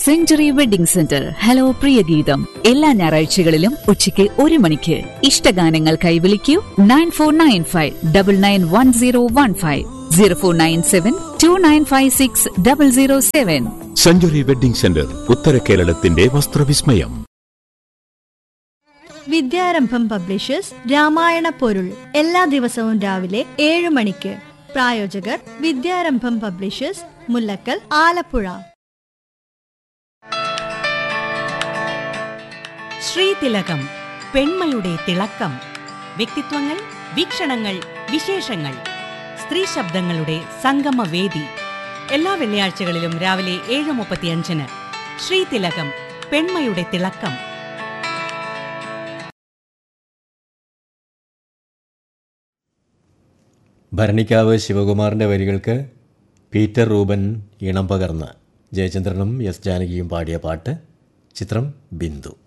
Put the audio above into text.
century wedding centre hello പ്രിയഗീതം എല്ലാ ഞായറാഴ്ചകളിലും ഉച്ചയ്ക്ക് ഒരു മണിക്ക് ഇഷ്ടഗാനങ്ങൾക്കായി വിളിക്കൂ nine four nine five double nine one zero one five zero four nine seven two nine five six double zero seven century wedding centre ഉത്തര കേരളത്തിന്റെ വസ്ത്രവിസ്മയം വിദ്യാരംഭം പബ്ലിഷേഴ്സ് രാമായണ പൊരുൾ എല്ലാ ദിവസവും രാവിലെ ഏഴ് മണിക്ക് പ്രായോജകർ വിദ്യാരംഭം പബ്ലിഷേഴ്സ് മുല്ലക്കൽ ആലപ്പുഴ ശ്രീതിലകം പെൺമയുടെ തിളക്കം വ്യക്തിത്വങ്ങൾ വീക്ഷണങ്ങൾ വിശേഷങ്ങൾ സ്ത്രീ ശബ്ദങ്ങളുടെ സംഗമവേദി എല്ലാ വെള്ളിയാഴ്ചകളിലും രാവിലെ ഏഴ് മുപ്പത്തിയഞ്ചിന് ശ്രീതിലകം പെൺമയുടെ തിളക്കം ഭരണിക്കാവ് ശിവകുമാറിൻ്റെ വരികൾക്ക് പീറ്റർ റൂബൻ ഇണം പകർന്ന് ജയചന്ദ്രനും എസ് ജാനകിയും പാടിയ പാട്ട് ചിത്രം ബിന്ദു